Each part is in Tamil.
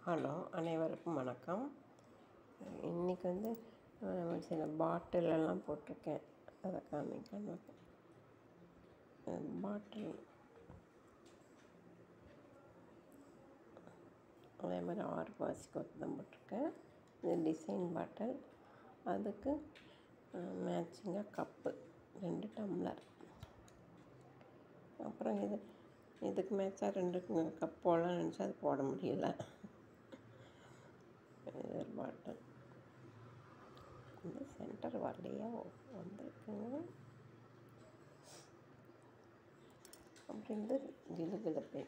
ஹலோ அனைவருக்கும் வணக்கம் இன்றைக்கி வந்து அஹ், சில பாட்டில் எல்லாம் போட்டிருக்கேன் அதை காமிக்கணும் பாட்டில் அதே மாதிரி ஆறு பாசி கொத்து தான் போட்டிருக்கேன் இது டிசைன் பாட்டில் அதுக்கு மேட்சிங்காக கப்பு ரெண்டு டம்ளர் அப்புறம் இது இதுக்கு மேட்சாக ரெண்டு கப் போடலாம்னு நினச்சா அது போட முடியல இது ஒரு பாட்டில் இந்த சென்டர் வரலையா வந்திருக்குங்க அப்புறம் இந்த கிலுகிலப்பை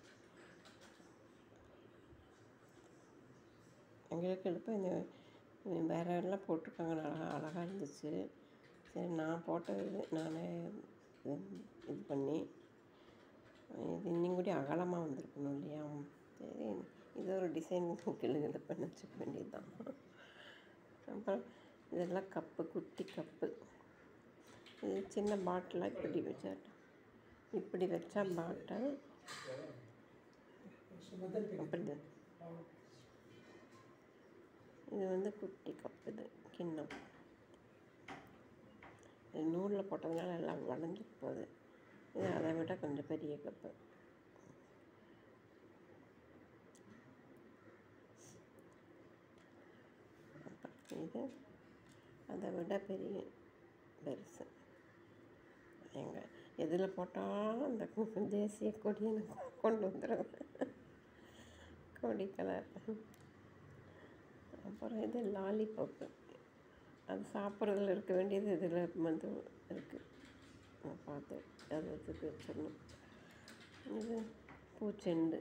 எங்களுக்கு எழுப்ப இந்த வேற எல்லாம் போட்டிருக்காங்க அழகா அழகாக இருந்துச்சு சரி நான் போட்டது நானே இது இது பண்ணி இது இன்னும் கூட அகலமாக வந்திருக்கணும் இல்லையா சரி இது ஒரு டிசைன் கிளுகிழ பண்ணி வச்சுக்க வேண்டியதுதான் அப்புறம் இதெல்லாம் கப்பு குட்டி கப்பு இது சின்ன பாட்டிலாக இப்படி வச்சா இப்படி வச்சா பாட்டில் அப்படி தான். இது வந்து குட்டி கப்பு இது கிண்ணம் இது நூலில் போட்டதுனால எல்லாம் வளைஞ்சு போகுது இது அதை விட கொஞ்சம் பெரிய கப்பு அப்புறம் இது அதை விட பெரிய பெருசு எங்க எதில் போட்டாலும் அந்த தேசிய கொடியை நான் கொண்டு வந்துடுவேன் கொடி கலர் அப்புறம் இது லாலிபப்பு அது சாப்பிட்றதுல இருக்க வேண்டியது இதில் வந்து இருக்குது நான் பார்த்து அதை எடுத்து வச்சிடணும் இது பூச்செண்டு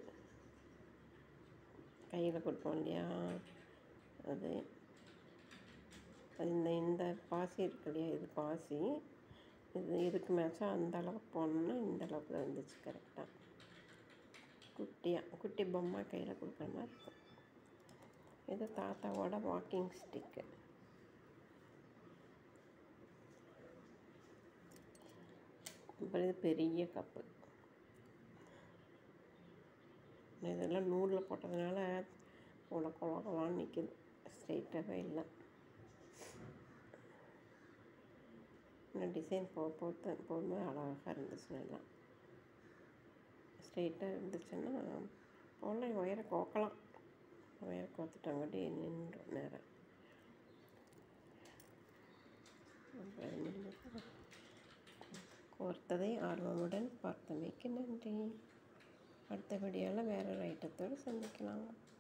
கையில் கொடுப்போம் இல்லையா அது அது இந்த இந்த பாசி இருக்கு இல்லையா இது பாசி இது இதுக்கு மேட்சாக அந்த அளவுக்கு போனோம்னா இந்த அளவுக்கு தான் இருந்துச்சு கரெக்டாக குட்டியாக குட்டி பொம்மை கையில் கொடுக்குற மாதிரி இருக்கும் இது தாத்தாவோட வாக்கிங் ஸ்டிக்கு அப்புறம் இது பெரிய கப்பு இதெல்லாம் நூலில் போட்டதுனால உலக உலகலாம் நிற்கிது ஸ்ட்ரெயிட்டாகவே இல்லை இன்னும் டிசைன் போ போட்டு போடும்போது அழகாக இருந்துச்சு நல்லா ஸ்ட்ரெயிட்டாக இருந்துச்சுன்னா போடலாம் ஒயரை கோக்கலாம் ஒயரை கோத்துட்டாங்கட்டி நின்றும் நேரம் அப்புறம் முடிஞ்சது. கோர்த்ததை ஆர்வமுடன் பார்த்தமைக்கு நன்றி அடுத்த வீடியோவில் வேறொரு ஐட்டத்தோடு சந்திக்கலாம்